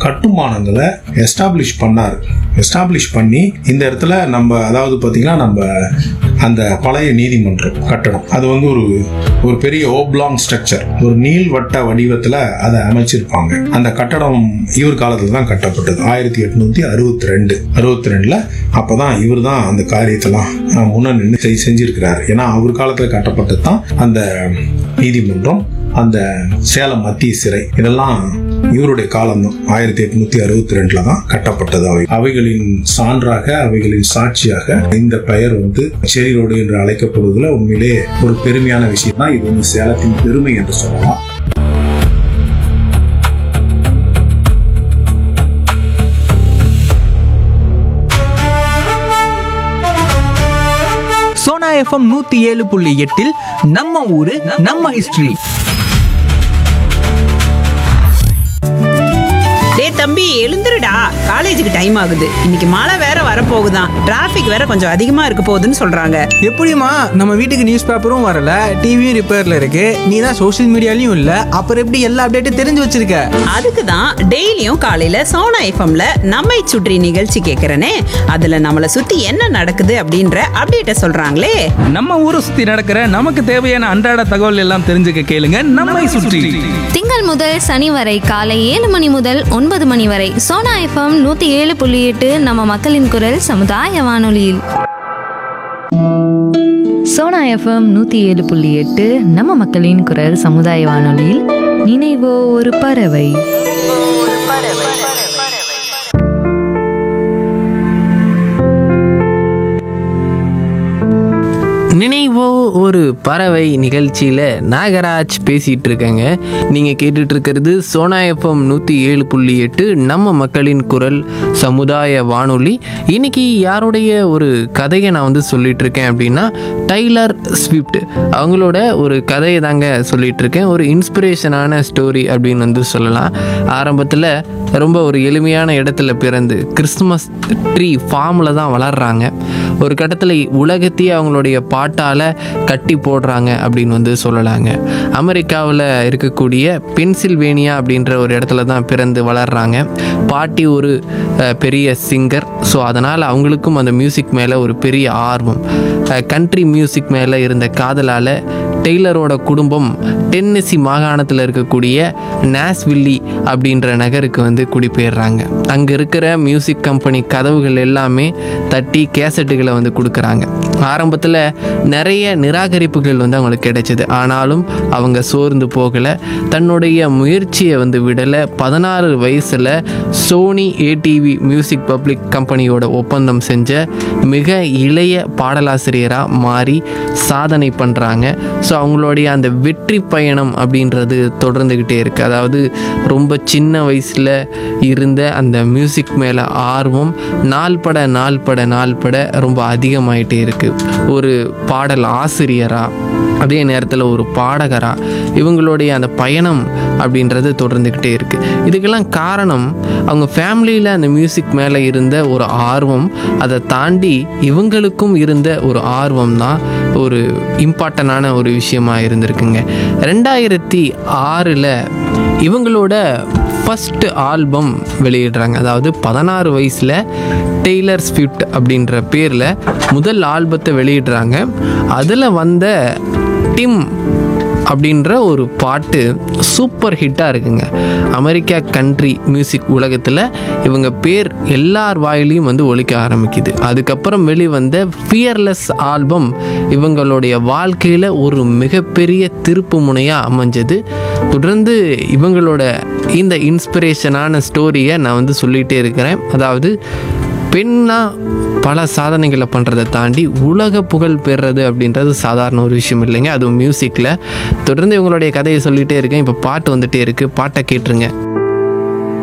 கட்டுமானங்களை establish பண்ணார் establish பண்ணி இந்த இடத்துல நம்ம அதாவது பார்த்தீங்கன்னா நம்ம அந்த பழைய நீதிமன்றம் கட்டடம் அது வந்து ஒரு ஒரு பெரிய ஓப்லாங் ஸ்ட்ரக்சர் ஒரு நீள்வட்ட வடிவத்தில் அதை அமைச்சிருப்பாங்க அந்த கட்டடம் இவர் காலத்தில் தான் கட்டப்பட்டது ஆயிரத்தி எட்நூத்தி அறுபத்தி ரெண்டு அறுபத்தி ரெண்டுல அப்பதான் இவர் தான் அந்த காரியத்தெல்லாம் அஹ், முன்ன நின்று செய்- செஞ்சிருக்கிறார் ஏன்னா அவர் காலத்தில் கட்டப்பட்டது தான் அந்த நீதிமன்றம் அந்த சேலம் மத்திய சிறை இதெல்லாம் இவருடைய காலம்தான் ஆயிரத்தி எட்நூத்தி அறுபத்தி ரெண்டுல தான் கட்டப்பட்டது அவை அவைகளின் சான்றாக அவைகளின் சாட்சியாக இந்த பெயர் வந்து செரி ரோடு என்று அழைக்கப்படுவதில் உண்மையிலே ஒரு பெருமையான விஷயம் தான் இது வந்து சேலத்தின் பெருமை என்று சொல்லலாம் சோனா எஃப்எம் நூத்தி ஏழு புள்ளி எட்டில் நம்ம ஊரு நம்ம ஹிஸ்டரி டேய் தம்பி எழுந்துருடா காலேஜுக்கு டைம் ஆகுது இன்னைக்கு மழை வேற வரப்போகுதான் டிராஃபிக் வேற கொஞ்சம் அதிகமா இருக்க போகுதுன்னு சொல்றாங்க எப்படிம்மா நம்ம வீட்டுக்கு நியூஸ் பேப்பரும் வரல டிவியும் ரிப்பேர்ல இருக்கு நீ தான் சோஷியல் மீடியாலையும் இல்ல அப்புறம் எப்படி எல்லா அப்டேட்டும் தெரிஞ்சு வச்சிருக்க அதுக்கு தான் டெய்லியும் காலையில சோனா எஃப்எம்ல நம்மை சுற்றி நிகழ்ச்சி கேட்கறனே அதுல நம்மள சுத்தி என்ன நடக்குது அப்படின்ற அப்டேட்ட சொல்றாங்களே நம்ம ஊரை சுத்தி நடக்கிற நமக்கு தேவையான அன்றாட தகவல் எல்லாம் தெரிஞ்சுக்க கேளுங்க நம்மை சுற்றி திங்கள் முதல் சனி வரை காலை ஏழு மணி முதல் ஒன்பது மணி வரை சோனா எஃப்எம் நூத்தி ஏழு புள்ளி எட்டு நம்ம மக்களின் குரல் சமுதாய வானொலியில் சோனா எஃப்எம் நூற்றி ஏழு புள்ளி எட்டு நம்ம மக்களின் குரல் சமுதாய வானொலியில் நினைவோ ஒரு பறவை நினைவோ ஒரு பறவை நிகழ்ச்சியில் நாகராஜ் பேசிகிட்டு இருக்கேங்க நீங்கள் கேட்டுட்டு இருக்கிறது சோனா எஃப்எம் நூற்றி ஏழு புள்ளி எட்டு நம்ம மக்களின் குரல் சமுதாய வானொலி இன்னைக்கு யாருடைய ஒரு கதையை நான் வந்து சொல்லிட்டு இருக்கேன் அப்படின்னா டைலர் ஸ்விஃப்ட் அவங்களோட ஒரு கதையை தாங்க சொல்லிட்டு இருக்கேன் ஒரு இன்ஸ்பிரேஷனான ஸ்டோரி அப்படின்னு வந்து சொல்லலாம் ஆரம்பத்தில் ரொம்ப ஒரு எளிமையான இடத்துல பிறந்து கிறிஸ்துமஸ் ட்ரீ ஃபார்மில் தான் வளர்றாங்க ஒரு கட்டத்தில் உலகத்தையே அவங்களுடைய பாட்டால் கட்டி போடுறாங்க அப்படின்னு வந்து சொல்லலாங்க அமெரிக்காவில் இருக்கக்கூடிய பென்சில்வேனியா அப்படின்ற ஒரு இடத்துல தான் பிறந்து வளர்றாங்க பாட்டி ஒரு அஹ், பெரிய சிங்கர் ஸோ அதனால் அவங்களுக்கும் அந்த மியூசிக் மேலே ஒரு பெரிய ஆர்வம் கண்ட்ரி மியூசிக் மேலே இருந்த காதலால் டெய்லரோட குடும்பம் டென்னசி மாகாணத்தில் இருக்கக்கூடிய நாஸ்வில்லி அப்படின்ற நகருக்கு வந்து குடிபெயர்றாங்க அங்கே இருக்கிற மியூசிக் கம்பெனி கதவுகள் எல்லாமே தட்டி கேசட்டுகளை வந்து கொடுக்குறாங்க ஆரம்பத்தில் நிறைய நிராகரிப்புகள் வந்து அவங்களுக்கு கிடைச்சது ஆனாலும் அவங்க சோர்ந்து போகலை தன்னுடைய முயற்சியை வந்து விடலை பதினாறு வயசில் சோனி ஏடிவி மியூசிக் பப்ளிக் கம்பெனியோட ஒப்பந்தம் செஞ்ச மிக இளைய பாடலாசிரியராக மாறி சாதனை பண்ணுறாங்க ஸோ அவங்களுடைய அந்த வெற்றி பயணம் அப்படின்றது தொடர்ந்துக்கிட்டே இருக்குது அதாவது ரொம்ப சின்ன வயசில் இருந்த அந்த மியூசிக் மேலே ஆர்வம் நாள்பட நாள்பட நாள்பட ரொம்ப அதிகமாயிட்டே இருக்குது ஒரு பாடல் ஆசிரியராக அதே நேரத்தில் ஒரு பாடகராக இவங்களுடைய அந்த பயணம் அப்படின்றது தொடர்ந்துக்கிட்டே இருக்குது இதுக்கெல்லாம் காரணம் அவங்க ஃபேமிலியில் அந்த மியூசிக் மேலே இருந்த ஒரு ஆர்வம் அதை தாண்டி இவங்களுக்கும் இருந்த ஒரு ஆர்வம் தான் ஒரு இம்பார்ட்டண்டான ஒரு விஷயமா இருந்திருக்குங்க ரெண்டாயிரத்தி ஆறில் இவங்களோட ஃபஸ்ட்டு ஆல்பம் வெளியிடுறாங்க அதாவது பதினாறு வயசில் டெய்லர் ஸ்விஃப்ட் அப்படின்ற பேரில் முதல் ஆல்பத்தை வெளியிடுறாங்க அதில் வந்த டிம் அப்படின்ற ஒரு பாட்டு சூப்பர் ஹிட்டாக இருக்குங்க அமெரிக்கா கண்ட்ரி மியூசிக் உலகத்தில் இவங்க பேர் எல்லார் வாயிலையும் வந்து ஒலிக்க ஆரம்பிக்குது அதுக்கப்புறம் வெளிவந்த ஃபியர்லெஸ் ஆல்பம் இவங்களுடைய வாழ்க்கையில் ஒரு மிகப்பெரிய திருப்பு முனையாக அமைஞ்சது தொடர்ந்து இவங்களோட இந்த இன்ஸ்பிரேஷனான ஸ்டோரியை நான் வந்து சொல்லிகிட்டே இருக்கிறேன் அதாவது பெண்ணா பல சாதனைகளை பண்ணுறதை தாண்டி உலக புகழ் பெறுறது அப்படின்றது சாதாரண ஒரு விஷயம் இல்லைங்க அதுவும் மியூசிக்கில் தொடர்ந்து இவங்களுடைய கதையை சொல்லிகிட்டே இருக்கேன் இப்போ பாட்டு வந்துட்டே இருக்குது பாட்டை கேட்டுருங்க